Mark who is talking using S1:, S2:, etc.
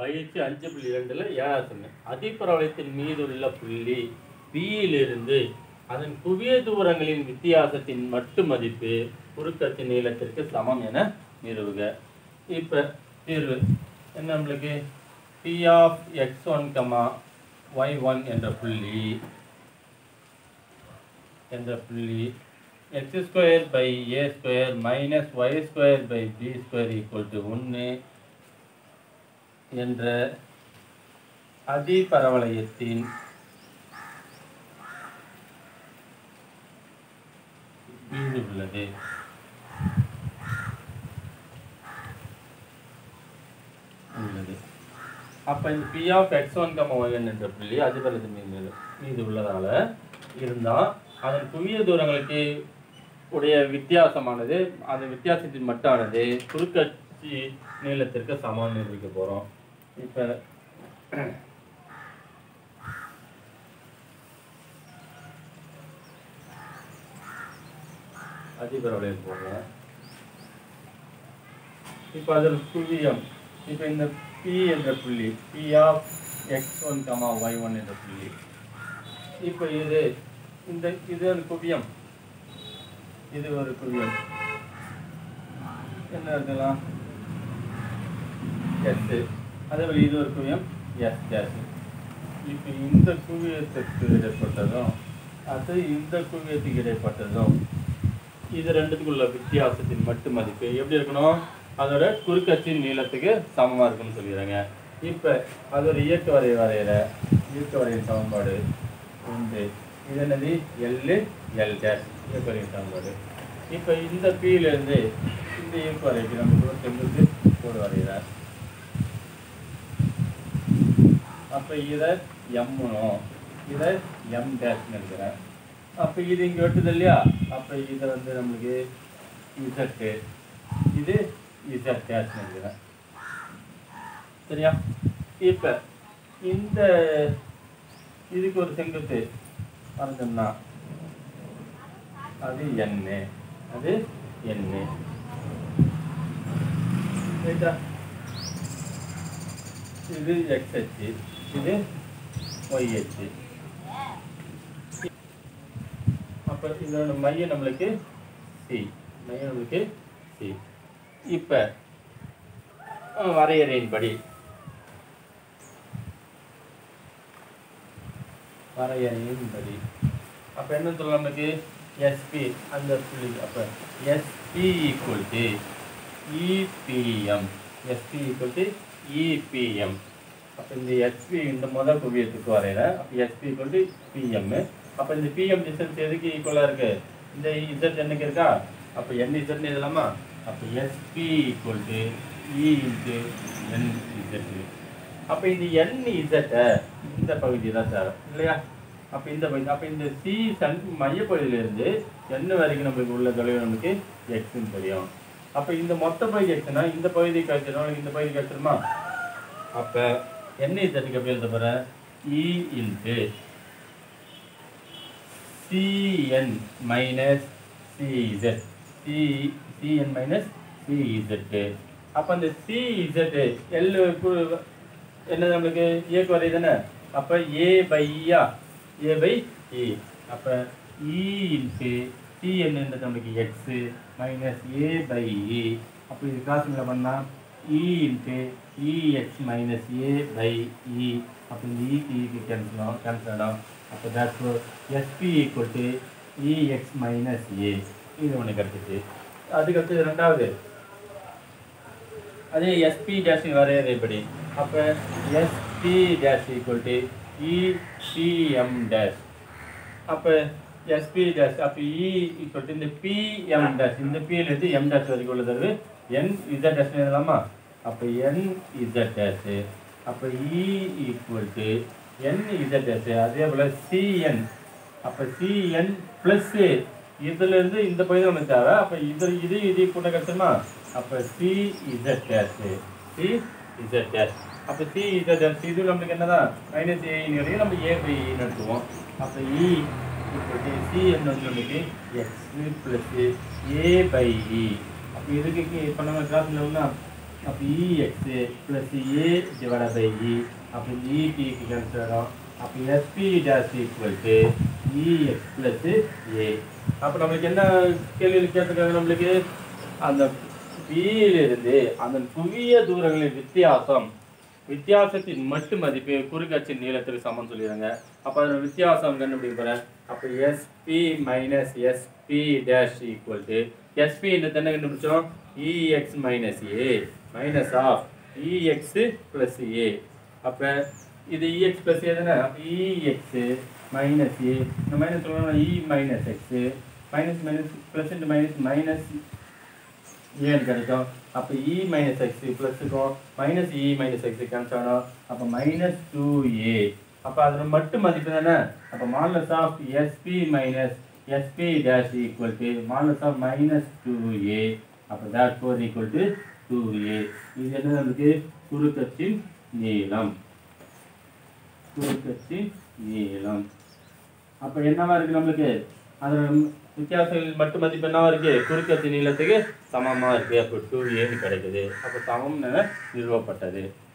S1: பயிற்சி அஞ்சு புள்ளி ரெண்டுல ஏழாவது சொன்ன அதிபரவளையத்தின் மீது உள்ள புள்ளி பியிலிருந்து அதன் குவிய தூரங்களின் வித்தியாசத்தின் மட்டு மதிப்பு குறுக்கத்தின் நீளத்திற்கு சமம் என நிறுவுக இப்ப தீர்வு என்ன நம்மளுக்கு P of X one comma Y one என்ற புள்ளி என்ற புள்ளி X square by A square minus Y square by B square equal to ஒன்று என்ற அதிபரவளையத்தின் மீது உள்ளது உள்ளது அப்ப இந்த P of X one comma one என்ற புள்ளி அதிபரத்தின் மீது மீது உள்ளதால இருந்தா அதன் குவிய தூரங்களுக்கு உடைய வித்தியாசமானது அந்த வித்தியாசத்தின் மட்டானது குறுக்கச்சி நீளத்திற்கு சமம் நிரூபிக்க போறோம் இப்ப அதிபரவளையம் போடுறேன் இப்போ அதில் குவியம் இப்போ இந்த பி என்ற புள்ளி P of X one comma Y one என்ற புள்ளி இப்போ இது இந்த இது ஒரு குவியம் இது ஒரு குவியம் என்ன இருக்கலாம் எஸ் அதே போல் இது ஒரு குவியம் எஸ் டேஸ் இப்போ இந்த குவியத்துக்கு இடைப்பட்டதும் அது இந்த குவியத்துக்கு இடைப்பட்டதும் இது ரெண்டுத்துக்குள்ள வித்தியாசத்தின் மட்டு மதிப்பு எப்படி இருக்கணும் அதோட குறுக்கச்சின் நீளத்துக்கு சமமா இருக்கும்னு சொல்லிடுறாங்க இப்ப அதோட இயக்க வரை வரைகிற இயக்க வரையின் சமன்பாடு உண்டு இது என்னது எல் எல் டேஷ் இயக்க வரையின் சமன்பாடு இப்ப இந்த P ல இருந்து இந்த இயக்க வரைக்கு நம்ம தூரத்துக்கு கோடு வரைகிறார் அப்ப இதை எம்னும் இதை எம் டேஷ்னு இருக்கிறேன் அப்ப இது இங்க வெட்டுது இல்லையா அப்ப இது வந்து நம்மளுக்கு இசட்டு இது இசட் டேஷ் இருக்கிறேன் சரியா இப்ப இந்த இதுக்கு ஒரு செங்குத்து வரைஞ்சோம்னா அது எண்ணு அது எண்ணு ரைட்டா இது எக்ஸ் அச்சு இது ஒய் அச்சு அப்போ இதோட மையம் நம்மளுக்கு சி மையம் நம்மளுக்கு சி இப்போ வரையறையின்படி வரையறையின்படி அப்போ என்ன சொல்லலாம் நமக்கு எஸ்பி அந்த புள்ளி அப்போ SP equal to EPM SP equal to EPM அப்போ இந்த எஸ்பி இந்த முதல் குவியத்துக்கு வரைகிறேன் அப்போ எஸ்பி ஈக்குவல் டு பிஎம் அப்போ இந்த பிஎம் டிஸ்டன்ஸ் எதுக்கு ஈக்குவலாக இருக்கு இந்த இசட் என்னக்கு இருக்கா அப்போ என் இசட்னு எழுதலாமா அப்போ SP equal to E into N Z அப்போ இந்த என் இசட்டை இந்த பகுதி தான் சார் இல்லையா அப்போ இந்த பகுதி அப்போ இந்த சி சன் மையப்பகுதியிலிருந்து என்ன வரைக்கும் நம்மளுக்கு உள்ள தொலைவு நமக்கு எக்ஸ்ன்னு தெரியும் அப்போ இந்த மொத்த பகுதி எக்ஸ்னா இந்த பகுதி கழிச்சிடும் இந்த பகுதி கழிச்சிடுமா அப்போ என்ன இசட்டுக்கு எப்படி எழுத போகிறேன் E into Cn minus Cz. C Cn minus Cz. அப்ப அந்த Cz L கு- என்ன நம்மளுக்கு இயக்கு வரை தானே அப்ப A by E ஆ A by E அப்ப E இன்ட்டு Cn என்றது நம்மளுக்கு X minus A by E அப்ப இது காசுல பண்ணா E into EX minus A by E அப்ப இந்த E க்கு E க்கு கேன்சல் ஆகும் கேன்சல் ஆகும் அப்போ that's SP equal to EX minus A இது ஒன்று கிடச்சிச்சு அதுக்கடுத்து ரெண்டாவது அதே எஸ்பி டேஷ் வரையறைப்படி அப்போ SP dash equal to EPM dash அப்போ எஸ்பி டேஷ் அப்போ இ ஈக்குவல் டு இந்த பிஎம் டேஷ் இந்த பியிலிருந்து எம் டேஷ் வரைக்கும் உள்ள தடவை என் இசட் டேஷ் எழுதலாமா அப்போ என் இசட் டேஷ் அப்போ E equal to N Z dash அதே போல் சிஎன் அப்போ சிஎன் ப்ளஸ் இதுலேருந்து இந்த பகுதி நமக்கு தேவை அப்போ இது இது இது கூட கஷ்டமா அப்போ C Z dash C Z dash அப்போ சி இசட் டேஷ் இது நம்மளுக்கு என்னதான் மைனஸ் ஏன்னு நம்ம ஏ பை இன்னு எடுத்துவோம் அப்போ இ சி என்ன வந்து நமக்கு X plus A by E அப்போ இதுக்கு இப்போ நம்ம கிளாஸில் உள்ள அப்போ EX plus A divide by E அப்போ இடிக்கு கேன்சல் ஆகும் அப்போ SP dash equal to EX plus A அப்போ நம்மளுக்கு என்ன கேள்வி கேட்டிருக்காங்க நம்மளுக்கு அந்த பியிலிருந்து அந்த குவிய தூரங்களின் வித்தியாசம் வித்தியாசத்தின் மட்டு மதிப்பு குறுக்கச்சின் நீளத்துக்கு சமம் சொல்லிடுறாங்க அப்போ அதில் வித்தியாசம் கண்டுபிடிக்க போகிறேன் அப்போ SP minus SP dash equal to SP இந்த என்ன கண்டுபிடிச்சோம் EX minus A minus of EX plus A அப்போ இது இஎக்ஸ் ப்ளஸ் ஏ தானே இஎக்ஸ் மைனஸ் ஏ இந்த மைனஸ் சொல்லணும் E minus X minus minus plus into minus minus ஏன்னு கிடைக்கும் அப்போ இ மைனஸ் எக்ஸ் ப்ளஸுக்கும் minus E minus X cancel ஆகும் அப்போ மைனஸ் டூ ஏ அப்போ அதில் மட்டும் மதிப்பு தானே அப்போ modulus of SP minus SP dash equal to modulus of minus two A அப்போ dash four equal to two A இது என்ன நமக்கு குறுக்கத்தின் நீளம் குறுக்கத்தின் நீளம் அப்போ என்னவா இருக்கு நம்மளுக்கு அதில் வித்தியாசங்கள் மட்டும் மதிப்பு என்னவா இருக்கு குறுக்கத்தின் நீளத்துக்கு சமமாக இருக்கு அப்போ டூ ஏன்னு கிடைக்குது அப்போ சமம்னு நிறுவப்பட்டது